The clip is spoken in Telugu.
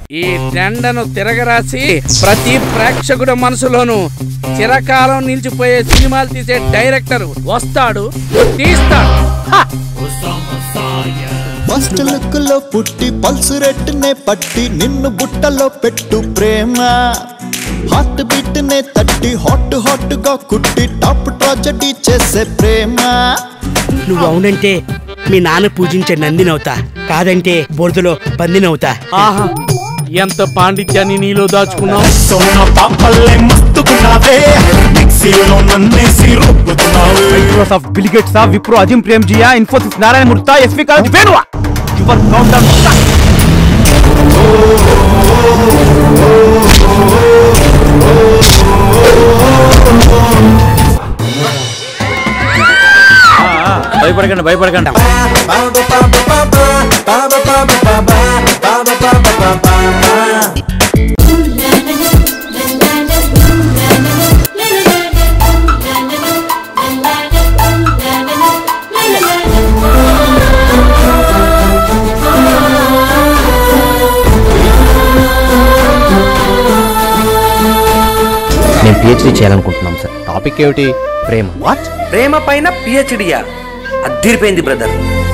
ఈ టెండను తిరగరాసి ప్రతి ప్రేక్షకుడి మనసులోనూ చిరకాలం నిలిచిపోయే సినిమాలు తీసే డైరెక్టర్ వస్తాడు తీస్తాడు హ! ఫస్ట్ లుక్ లో పుట్టి పల్సు రెట్టునే పట్టి నిన్ను బుట్టలో పెట్టు ప్రేమ హార్ట్ బీట్ నే తట్టి హాట్ హాట్ గా కుట్టి టాప్ ట్రాజడీ చేసే ప్రేమ నువ్వు అవునంటే మీ నాన్న పూజించే నందినవుతా కాదంటే బొరదలో పందినవుతా ఆహా ఎంత పాండిత్యాన్ని నీలో దాచుకున్నావు సోన పాపల్లే మస్తుకున్నావే మిక్సీలో నన్నేసి రుబ్బుతున్నావే మైక్రోసాఫ్ట్ బిలిగేట్సా విప్రో అజిం ప్రేమ్ జియా ఇన్ఫోసిస్ నారాయణ మూర్త ఎస్వి కాలేజ్ వేణువా యువర్ కౌంట్ డౌన్ భయపడకండి భయపడకండి నేను పిహెచ్డీ చేయాలనుకుంటున్నాం సార్ టాపిక్ ఏమిటి ప్రేమ ప్రేమ పైన పిహెచ్డియా అద్దరిపోయింది బ్రదర్